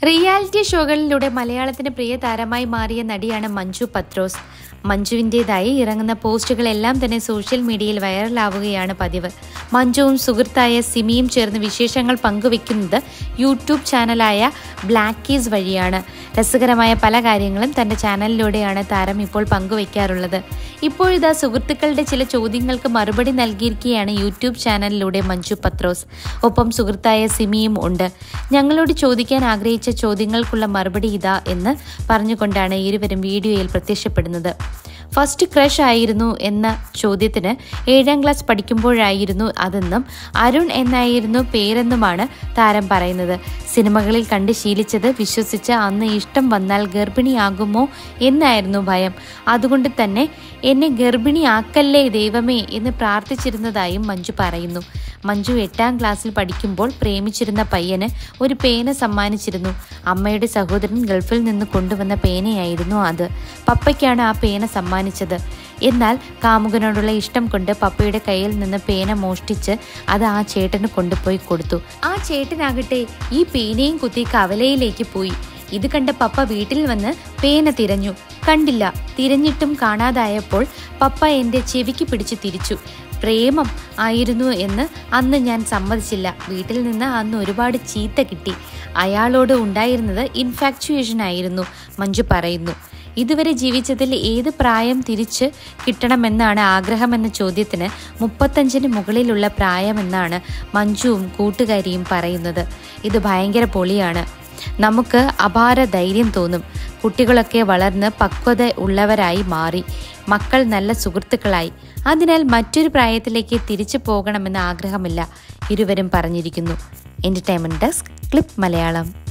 reality ഷോകളിലൂടെ മലയാളത്തിന്റെ പ്രിയ താരമായി മാറിയ നടിയാണ് മഞ്ജു പത്രോസ് മഞ്ജുവിൻ്റെതായി ഇറങ്ങുന്ന പോസ്റ്റുകളെല്ലാം തന്നെ സോഷ്യൽ മീഡിയയിൽ വൈറലാവുകയാണ് പതിവ് മഞ്ജുവും സുഹൃത്തായ സിമിയും ചേർന്ന് വിശേഷങ്ങൾ പങ്കുവെക്കുന്നത് യൂട്യൂബ് ചാനലായ ബ്ലാക്കീസ് വഴിയാണ് രസകരമായ പല കാര്യങ്ങളും തന്റെ ചാനലിലൂടെയാണ് താരം ഇപ്പോൾ പങ്കുവെക്കാറുള്ളത് ഇപ്പോഴിതാ സുഹൃത്തുക്കളുടെ ചില ചോദ്യങ്ങൾക്ക് മറുപടി നൽകിയിരിക്കുകയാണ് യൂട്യൂബ് ചാനലിലൂടെ മഞ്ജു പത്രോസ് ഒപ്പം സുഹൃത്തായ സിമിയും ഉണ്ട് ഞങ്ങളോട് ചോദിക്കാൻ ആഗ്രഹിച്ച ചോദ്യങ്ങൾക്കുള്ള മറുപടി ഇതാ എന്ന് പറഞ്ഞുകൊണ്ടാണ് ഇരുവരും വീഡിയോയിൽ പ്രത്യക്ഷപ്പെടുന്നത് ഫസ്റ്റ് ക്രഷ് ആയിരുന്നു എന്ന ചോദ്യത്തിന് ഏഴാം ക്ലാസ് പഠിക്കുമ്പോഴായിരുന്നു അതെന്നും അരുൺ എന്നായിരുന്നു പേരെന്നുമാണ് താരം പറയുന്നത് സിനിമകളിൽ കണ്ട് ശീലിച്ചത് വിശ്വസിച്ച് അന്ന് ഇഷ്ടം വന്നാൽ ഗർഭിണിയാകുമോ എന്നായിരുന്നു ഭയം അതുകൊണ്ട് തന്നെ എന്നെ ഗർഭിണിയാക്കല്ലേ ദൈവമേ എന്ന് പ്രാർത്ഥിച്ചിരുന്നതായും മഞ്ജു പറയുന്നു മഞ്ജു എട്ടാം ക്ലാസ്സിൽ പഠിക്കുമ്പോൾ പ്രേമിച്ചിരുന്ന പയ്യന് ഒരു പേന സമ്മാനിച്ചിരുന്നു അമ്മയുടെ സഹോദരൻ ഗൾഫിൽ നിന്ന് കൊണ്ടുവന്ന പേനയായിരുന്നു അത് പപ്പയ്ക്കാണ് ആ പേന സമ്മാനിച്ചത് എന്നാൽ കാമുകനോടുള്ള ഇഷ്ടം കൊണ്ട് പപ്പയുടെ കയ്യിൽ നിന്ന് പേന മോഷ്ടിച്ച് അത് ആ ചേട്ടന് കൊണ്ടുപോയി കൊടുത്തു ആ ചേട്ടനാകട്ടെ ഈ പേനയും കുത്തി കവലയിലേക്ക് പോയി ഇത് കണ്ട പപ്പ വീട്ടിൽ വന്ന് പേന തിരഞ്ഞു കണ്ടില്ല തിരഞ്ഞിട്ടും കാണാതായപ്പോൾ പപ്പ എൻ്റെ ചെവിക്ക് പിടിച്ച് തിരിച്ചു പ്രേമം ആയിരുന്നു എന്ന് അന്ന് ഞാൻ സമ്മതിച്ചില്ല വീട്ടിൽ നിന്ന് അന്ന് ഒരുപാട് ചീത്ത കിട്ടി അയാളോട് ഉണ്ടായിരുന്നത് ഇൻഫാക്ച്വേഷൻ ആയിരുന്നു മഞ്ജു പറയുന്നു ഇതുവരെ ജീവിച്ചതിൽ ഏത് പ്രായം തിരിച്ച് കിട്ടണമെന്നാണ് ആഗ്രഹമെന്ന ചോദ്യത്തിന് മുപ്പത്തഞ്ചിന് മുകളിലുള്ള പ്രായമെന്നാണ് മഞ്ജുവും കൂട്ടുകാരിയും പറയുന്നത് ഇത് ഭയങ്കര പൊളിയാണ് നമുക്ക് അപാര ധൈര്യം തോന്നും കുട്ടികളൊക്കെ വളർന്ന് പക്വത ഉള്ളവരായി മാറി മക്കൾ നല്ല സുഹൃത്തുക്കളായി അതിനാൽ മറ്റൊരു പ്രായത്തിലേക്ക് തിരിച്ചു പോകണമെന്ന് ആഗ്രഹമില്ല ഇരുവരും പറഞ്ഞിരിക്കുന്നു എൻ്റർടൈൻമെൻറ്റ് ഡെസ്ക് ക്ലിപ്പ് മലയാളം